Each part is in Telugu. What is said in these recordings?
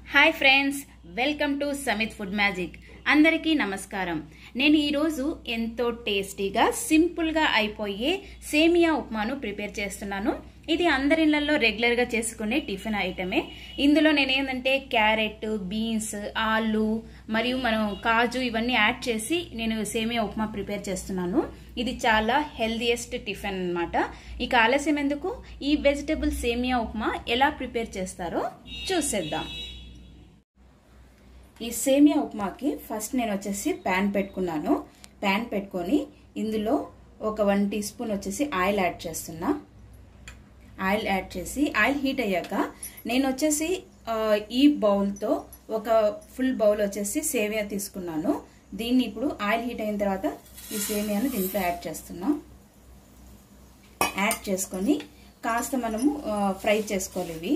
hi friends welcome to Samit food magic అందరికీ నమస్కారం నేను ఈరోజు ఎంతో టేస్టీగా సింపుల్గా అయిపోయే సేమియా ఉప్మాను ప్రిపేర్ చేస్తున్నాను ఇది అందరి ఇళ్లలో రెగ్యులర్గా చేసుకునే టిఫిన్ ఐటమే ఇందులో నేను ఏంటంటే క్యారెట్ బీన్స్ ఆలు మరియు మనం కాజు ఇవన్నీ యాడ్ చేసి నేను సేమియా ఉప్మా ప్రిపేర్ చేస్తున్నాను ఇది చాలా హెల్దియెస్ట్ టిఫిన్ అన్నమాట ఇక ఆలస్యం ఎందుకు ఈ వెజిటబుల్ సేమియా ఉప్మా ఎలా ప్రిపేర్ చేస్తారో చూసేద్దాం ఈ సేమియా ఉప్మాకి ఫస్ట్ నేను వచ్చేసి ప్యాన్ పెట్టుకున్నాను ప్యాన్ పెట్టుకొని ఇందులో ఒక వన్ టీ స్పూన్ వచ్చేసి ఆయిల్ యాడ్ చేస్తున్నా ఆయిల్ యాడ్ చేసి ఆయిల్ హీట్ అయ్యాక నేను వచ్చేసి ఈ బౌల్తో ఒక ఫుల్ బౌల్ వచ్చేసి సేమియా తీసుకున్నాను దీన్ని ఇప్పుడు ఆయిల్ హీట్ అయిన తర్వాత ఈ సేమియాను దీంట్లో యాడ్ చేస్తున్నాం యాడ్ చేసుకొని కాస్త మనము ఫ్రై చేసుకోవాలి ఇవి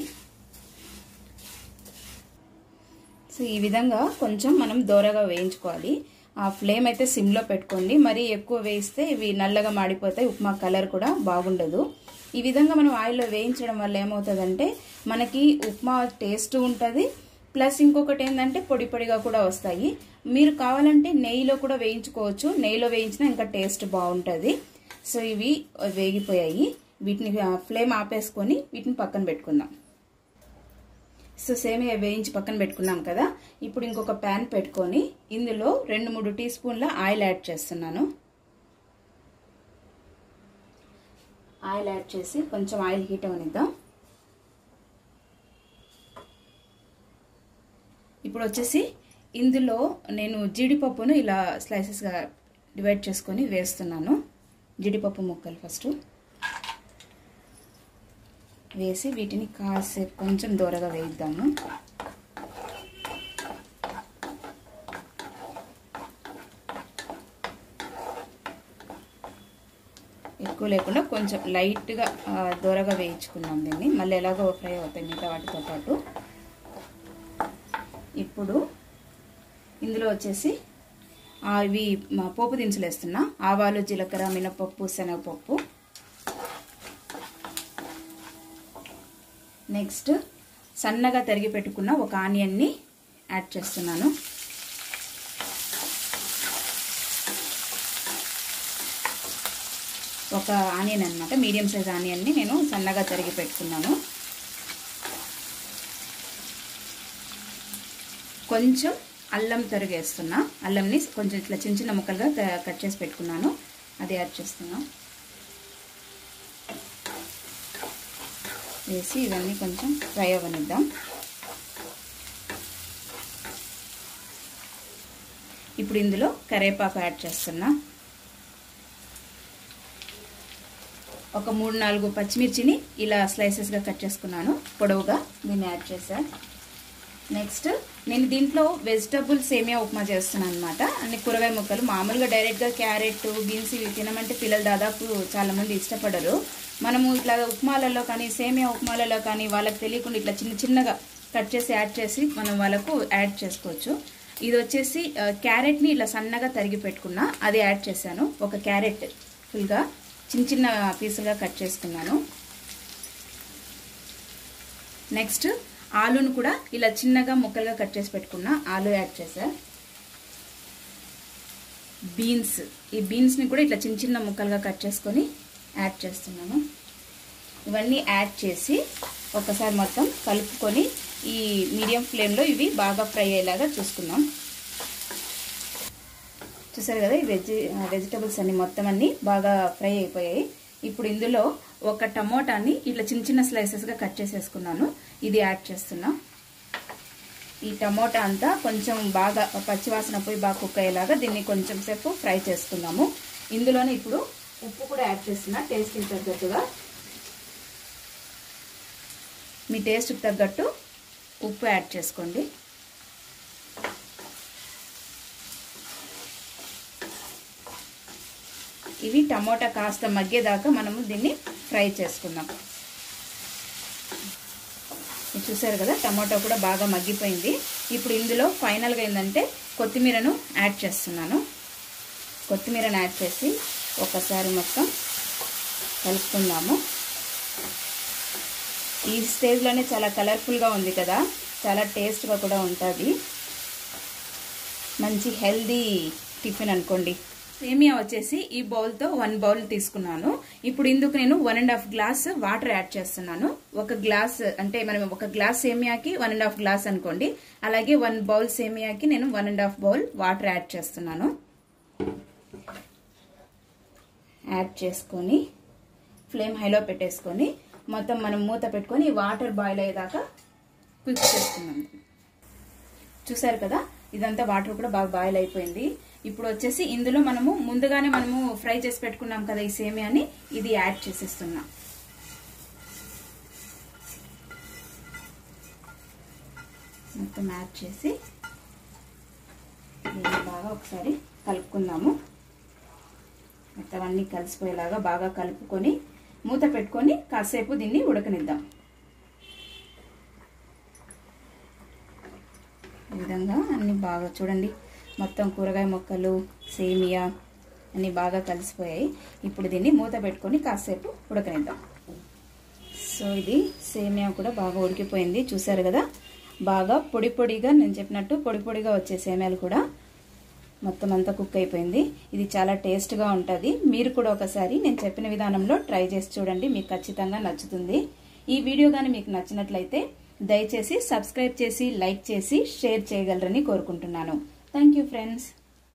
సో ఈ విధంగా కొంచెం మనం దోరగా వేయించుకోవాలి ఆ ఫ్లేమ్ అయితే సిమ్లో పెట్టుకోండి మరీ ఎక్కువ వేయిస్తే ఇవి నల్లగా మాడిపోతాయి ఉప్మా కలర్ కూడా బాగుండదు ఈ విధంగా మనం ఆయిల్లో వేయించడం వల్ల ఏమవుతుందంటే మనకి ఉప్మా టేస్ట్ ఉంటుంది ప్లస్ ఇంకొకటి ఏంటంటే పొడి పొడిగా కూడా వస్తాయి మీరు కావాలంటే నెయ్యిలో కూడా వేయించుకోవచ్చు నెయ్యిలో వేయించినా ఇంకా టేస్ట్ బాగుంటుంది సో ఇవి వేగిపోయాయి వీటిని ఫ్లేమ్ ఆపేసుకొని వీటిని పక్కన పెట్టుకుందాం సో సేమియా వేయించి పక్కన పెట్టుకున్నాం కదా ఇప్పుడు ఇంకొక ప్యాన్ పెట్టుకొని ఇందులో రెండు మూడు టీ స్పూన్ల ఆయిల్ యాడ్ చేస్తున్నాను ఆయిల్ యాడ్ చేసి కొంచెం ఆయిల్ హీట్ అవనిద్దాం ఇప్పుడు వచ్చేసి ఇందులో నేను జీడిపప్పును ఇలా స్లైసెస్గా డివైడ్ చేసుకొని వేస్తున్నాను జీడిపప్పు ముక్కలు ఫస్ట్ వేసి వీటిని కాసేపు కొంచెం దూరగా వేయిద్దాము ఎక్కువ లేకుండా కొంచెం లైట్గా దూరగా వేయించుకున్నాం దీన్ని మళ్ళీ ఎలాగో ఫ్రై అవుతాయి మిగతా వాటితో పాటు ఇప్పుడు ఇందులో వచ్చేసి ఇవి పోపు దినుసులు వేస్తున్నా ఆవాలు జీలకర్ర మినపప్పు శనగపప్పు నెక్స్ట్ సన్నగా తరిగి పెట్టుకున్న ఒక ఆనియన్ని యాడ్ చేస్తున్నాను ఒక ఆనియన్ అనమాట మీడియం సైజ్ ఆనియన్ని నేను సన్నగా తరిగి పెట్టుకున్నాను కొంచెం అల్లం తరిగేస్తున్నా అల్లంని కొంచెం ఇట్లా చిన్న చిన్న ముక్కలుగా కట్ చేసి పెట్టుకున్నాను అది యాడ్ చేస్తున్నాను వేసి ఇవన్నీ కొంచెం ఫ్రై అవ్వనిద్దాం ఇప్పుడు ఇందులో కరేపాకు యాడ్ చేస్తున్నా ఒక మూడు నాలుగు పచ్చిమిర్చిని ఇలా స్లైసెస్గా కట్ చేసుకున్నాను పొడవుగా దీన్ని యాడ్ చేశాను నెక్స్ట్ నేను దీంట్లో వెజిటబుల్ సేమియా ఉప్మా చేస్తున్నాను అనమాట అన్ని కూరగాయ ముక్కలు మామూలుగా డైరెక్ట్గా క్యారెట్ బీన్స్ ఇవి తినమంటే పిల్లలు దాదాపు చాలామంది ఇష్టపడరు మనము ఇట్లా ఉప్మాలలో కానీ సేమియా ఉప్మాలలో కానీ వాళ్ళకి తెలియకుండా ఇట్లా చిన్న చిన్నగా కట్ చేసి యాడ్ చేసి మనం వాళ్ళకు యాడ్ చేసుకోవచ్చు ఇది వచ్చేసి క్యారెట్ని ఇలా సన్నగా తరిగి పెట్టుకున్నా అది యాడ్ చేశాను ఒక క్యారెట్ ఫుల్గా చిన్న చిన్న పీసులుగా కట్ చేసుకున్నాను నెక్స్ట్ ఆలును కూడా ఇలా చిన్నగా ముక్కలుగా కట్ చేసి పెట్టుకున్నా ఆలు యాడ్ చేశా బీన్స్ ఈ బీన్స్ని కూడా ఇట్లా చిన్న చిన్న ముక్కలుగా కట్ చేసుకొని యాడ్ చేస్తున్నాను ఇవన్నీ యాడ్ చేసి ఒకసారి మొత్తం కలుపుకొని ఈ మీడియం ఫ్లేమ్లో ఇవి బాగా ఫ్రై అయ్యేలాగా చూసుకుందాం చూసారు కదా ఈ వెజ్ వెజిటబుల్స్ అన్ని మొత్తం అన్ని బాగా ఫ్రై అయిపోయాయి ఇప్పుడు ఇందులో ఒక టమోటాని ఇట్లా చిన్న చిన్న స్లైసెస్గా కట్ చేసేసుకున్నాను ఇది యాడ్ చేస్తున్నా ఈ టమోటా అంతా కొంచెం బాగా పచ్చివాసన పోయి బాగా కుక్ అయ్యేలాగా దీన్ని కొంచెం సేపు ఫ్రై చేసుకుందాము ఇందులోనే ఇప్పుడు ఉప్పు కూడా యాడ్ చేస్తున్నా టేస్ట్కి తగ్గట్టుగా మీ టేస్ట్కి తగ్గట్టు ఉప్పు యాడ్ చేసుకోండి ఇవి టమోటా కాస్త మగ్గేదాకా మనము దీన్ని ఫ్రై చేసుకుందాం చూసారు కదా టమాటో కూడా బాగా మగ్గిపోయింది ఇప్పుడు ఇందులో ఫైనల్గా ఏంటంటే కొత్తిమీరను యాడ్ చేస్తున్నాను కొత్తిమీరను యాడ్ చేసి ఒకసారి మొత్తం కలుపుకుందాము ఈ స్టేజ్లోనే చాలా కలర్ఫుల్గా ఉంది కదా చాలా టేస్ట్గా కూడా ఉంటుంది మంచి హెల్దీ టిఫిన్ అనుకోండి సేమియా వచ్చేసి ఈ బౌల్తో వన్ బౌల్ తీసుకున్నాను ఇప్పుడు ఇందుకు నేను one and half glass water add చేస్తున్నాను ఒక గ్లాస్ అంటే మనం ఒక గ్లాస్ సేమియాకి వన్ అండ్ హాఫ్ గ్లాస్ అనుకోండి అలాగే వన్ బౌల్ సేమియాకి నేను one and half bowl water add చేస్తున్నాను యాడ్ చేసుకొని ఫ్లేమ్ హైలో పెట్టేసుకొని మొత్తం మనం మూత పెట్టుకొని వాటర్ బాయిల్ అయ్యేదాకా కుక్ చేసుకున్నాం చూసారు కదా ఇదంతా వాటర్ కూడా బాగా బాయిల్ అయిపోయింది ఇప్పుడు వచ్చేసి ఇందులో మనము ముందుగానే మనము ఫ్రై చేసి పెట్టుకున్నాం కదా ఈ సేమియాని ఇది యాడ్ చేసేస్తున్నాం మొత్తం యాడ్ చేసి దీన్ని బాగా ఒకసారి కలుపుకుందాము మొత్తం అన్నీ కలిసిపోయేలాగా బాగా కలుపుకొని మూత పెట్టుకొని కాసేపు దీన్ని ఉడకనిద్దాం ఈ విధంగా అన్నీ బాగా చూడండి మొత్తం కూరగాయ మొక్కలు సేమియా అన్నీ బాగా కలిసిపోయాయి ఇప్పుడు దీన్ని మూత పెట్టుకొని కాసేపు ఉడకనిద్దాం సో ఇది సేమియా కూడా బాగా ఉడికిపోయింది చూసారు కదా బాగా పొడి పొడిగా నేను చెప్పినట్టు పొడి పొడిగా వచ్చే సేమియాలు కూడా మొత్తం అంతా కుక్ అయిపోయింది ఇది చాలా టేస్ట్గా ఉంటుంది మీరు కూడా ఒకసారి నేను చెప్పిన విధానంలో ట్రై చేసి చూడండి మీకు ఖచ్చితంగా నచ్చుతుంది ఈ వీడియో కానీ మీకు నచ్చినట్లయితే దయచేసి సబ్స్క్రైబ్ చేసి లైక్ చేసి షేర్ చేయగలరని కోరుకుంటున్నాను థ్యాంక్ యూ ఫ్రెండ్స్